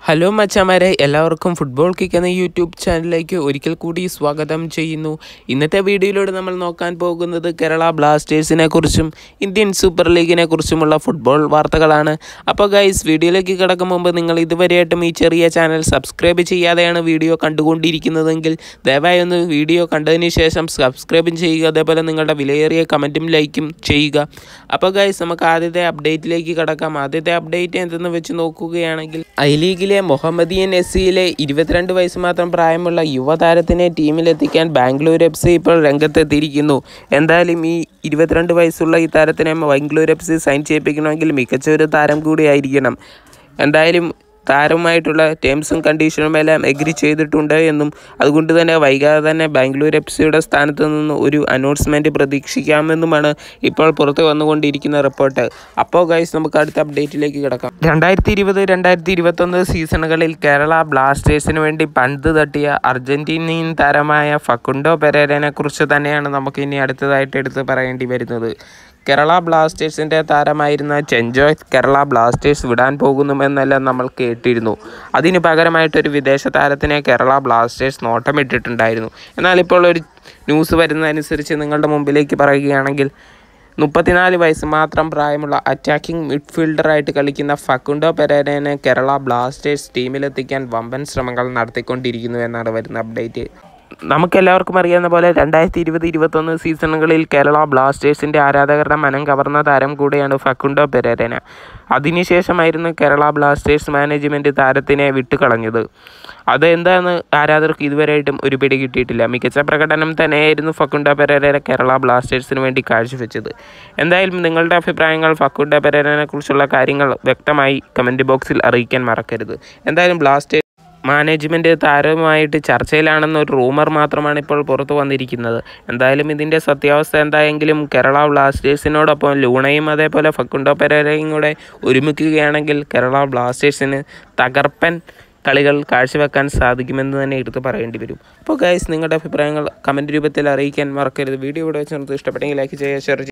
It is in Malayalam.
ഹലോ മച്ചാമാരെ എല്ലാവർക്കും ഫുട്ബോൾ കിക്ക് എന്ന യൂട്യൂബ് ചാനലിലേക്ക് ഒരിക്കൽ കൂടി സ്വാഗതം ചെയ്യുന്നു ഇന്നത്തെ വീഡിയോയിലൂടെ നമ്മൾ നോക്കാൻ പോകുന്നത് കേരള ബ്ലാസ്റ്റേഴ്സിനെ കുറിച്ചും ഇന്ത്യൻ സൂപ്പർ ലീഗിനെ കുറിച്ചുമുള്ള ഫുട്ബോൾ വാർത്തകളാണ് അപ്പോൾ ഗൈസ് വീഡിയോയിലേക്ക് കിടക്കും മുമ്പ് നിങ്ങൾ ഇതുവരെയായിട്ടും ഈ ചെറിയ ചാനൽ സബ്സ്ക്രൈബ് ചെയ്യാതെയാണ് വീഡിയോ കണ്ടുകൊണ്ടിരിക്കുന്നതെങ്കിൽ ദയവായി ഒന്ന് വീഡിയോ കണ്ടതിന് ശേഷം സബ്സ്ക്രൈബും ചെയ്യുക അതേപോലെ നിങ്ങളുടെ വിലയേറിയ കമൻറ്റും ലൈക്കും ചെയ്യുക അപ്പോൾ ഗൈസ് നമുക്ക് ആദ്യത്തെ അപ്ഡേറ്റിലേക്ക് കിടക്കാം ആദ്യത്തെ അപ്ഡേറ്റ് എന്തെന്ന് വെച്ച് നോക്കുകയാണെങ്കിൽ ഐ ലീഗിലെ മുഹമ്മദിയൻ എസ് സിയിലെ ഇരുപത്തിരണ്ട് വയസ്സ് മാത്രം പ്രായമുള്ള യുവതാരത്തിനെ ടീമിലെത്തിക്കാൻ ബാംഗ്ലൂർ എഫ് സി ഇപ്പോൾ രംഗത്തെത്തിയിരിക്കുന്നു എന്തായാലും ഈ ഇരുപത്തിരണ്ട് വയസ്സുള്ള ഈ താരത്തിനെ ബാംഗ്ലൂർ എഫ് സി സൈൻ ചെയ്യിപ്പിക്കണമെങ്കിൽ മികച്ച ഒരു താരം കൂടിയായിരിക്കണം എന്തായാലും താരവുമായിട്ടുള്ള ടേംസും കണ്ടീഷനും എല്ലാം എഗ്രി ചെയ്തിട്ടുണ്ട് എന്നും അതുകൊണ്ട് തന്നെ വൈകാതെ തന്നെ ബാംഗ്ലൂർ എഫ് സിയുടെ സ്ഥാനത്ത് നിന്ന് ഒരു അനൗൺസ്മെൻറ്റ് പ്രതീക്ഷിക്കാമെന്നുമാണ് ഇപ്പോൾ പുറത്ത് വന്നുകൊണ്ടിരിക്കുന്ന റിപ്പോർട്ട് അപ്പോൾ ഗൈസ് നമുക്ക് അടുത്ത അപ്ഡേറ്റിലേക്ക് കിടക്കാം രണ്ടായിരത്തി ഇരുപത് രണ്ടായിരത്തി ഇരുപത്തൊന്ന് സീസണുകളിൽ കേരള ബ്ലാസ്റ്റേഴ്സിന് വേണ്ടി പന്ത് തട്ടിയ അർജന്റീനിയൻ താരമായ ഫക്കുണ്ടോ പെരേരനെ കുറിച്ച് തന്നെയാണ് നമുക്ക് ഇനി അടുത്തതായിട്ട് എടുത്ത് പറയേണ്ടി വരുന്നത് കേരള ബ്ലാസ്റ്റേഴ്സിൻ്റെ താരമായിരുന്ന ചെഞ്ചോയ് കേരള ബ്ലാസ്റ്റേഴ്സ് വിടാൻ പോകുന്നുവെന്നെല്ലാം നമ്മൾ കേട്ടിരുന്നു അതിന് പകരമായിട്ടൊരു വിദേശ താരത്തിനെ കേരള ബ്ലാസ്റ്റേഴ്സ് നോട്ടമിട്ടിട്ടുണ്ടായിരുന്നു എന്നാൽ ഇപ്പോൾ ഒരു ന്യൂസ് വരുന്നതനുസരിച്ച് നിങ്ങളുടെ മുമ്പിലേക്ക് പറയുകയാണെങ്കിൽ മുപ്പത്തിനാല് വയസ്സ് മാത്രം പ്രായമുള്ള അറ്റാക്കിംഗ് മിഡ്ഫീൽഡറായിട്ട് കളിക്കുന്ന ഫക്കുണ്ടോ പെരേരനെ കേരള ബ്ലാസ്റ്റേഴ്സ് ടീമിലെത്തിക്കാൻ വമ്പൻ ശ്രമങ്ങൾ നടത്തിക്കൊണ്ടിരിക്കുന്നു എന്നാണ് വരുന്ന അപ്ഡേറ്റ് നമുക്കെല്ലാവർക്കും അറിയാവുന്ന പോലെ രണ്ടായിരത്തി ഇരുപത് ഇരുപത്തൊന്ന് സീസണുകളിൽ കേരള ബ്ലാസ്റ്റേഴ്സിൻ്റെ ആരാധകരുടെ മനം കവർന്ന താരം കൂടെയാണ് ഫക്കുണ്ടോ പെരേരന അതിനുശേഷമായിരുന്നു കേരള ബ്ലാസ്റ്റേഴ്സ് മാനേജ്മെൻറ്റ് താരത്തിനെ വിട്ടുകളഞ്ഞത് അതെന്താണെന്ന് ആരാധകർക്ക് ഇതുവരെയായിട്ടും ഒരു പിടി കിട്ടിയിട്ടില്ല മികച്ച പ്രകടനം തന്നെയായിരുന്നു ഫക്കുണ്ട പെരേര കേരള ബ്ലാസ്റ്റേഴ്സിന് വേണ്ടി കാഴ്ചവെച്ചത് എന്തായാലും നിങ്ങളുടെ അഭിപ്രായങ്ങൾ ഫക്കുണ്ട പെരേരനെ കുറിച്ചുള്ള കാര്യങ്ങൾ വ്യക്തമായി കമൻറ്റ് ബോക്സിൽ അറിയിക്കാൻ മറക്കരുത് എന്തായാലും ബ്ലാസ്റ്റേഴ്സ് മാനേജ്മെൻറ്റ് താരവുമായിട്ട് ചർച്ചയിലാണെന്നൊരു റൂമർ മാത്രമാണ് ഇപ്പോൾ പുറത്തു വന്നിരിക്കുന്നത് എന്തായാലും ഇതിൻ്റെ സത്യാവസ്ഥ എന്തായെങ്കിലും കേരള ബ്ലാസ്റ്റേഴ്സിനോടൊപ്പം ലൂണയും അതേപോലെ ഫക്കുണ്ടോ പെരേരയും കൂടെ ഒരുമിക്കുകയാണെങ്കിൽ കേരള ബ്ലാസ്റ്റേഴ്സിന് തകർപ്പൻ കളികൾ കാഴ്ചവെക്കാൻ സാധിക്കുമെന്ന് തന്നെ എടുത്ത് പറയേണ്ടി വരും അപ്പോൾ ഗൈസ് നിങ്ങളുടെ അഭിപ്രായങ്ങൾ കമൻറ്റ് രൂപത്തിൽ അറിയിക്കാൻ മറക്കരുത് വീഡിയോ ഇവിടെ വെച്ച് നിർത്തി ഇഷ്ടപ്പെട്ടെങ്കിൽ ലൈക്ക് ചെയ്യുക ഷെയർ ചെയ്യുക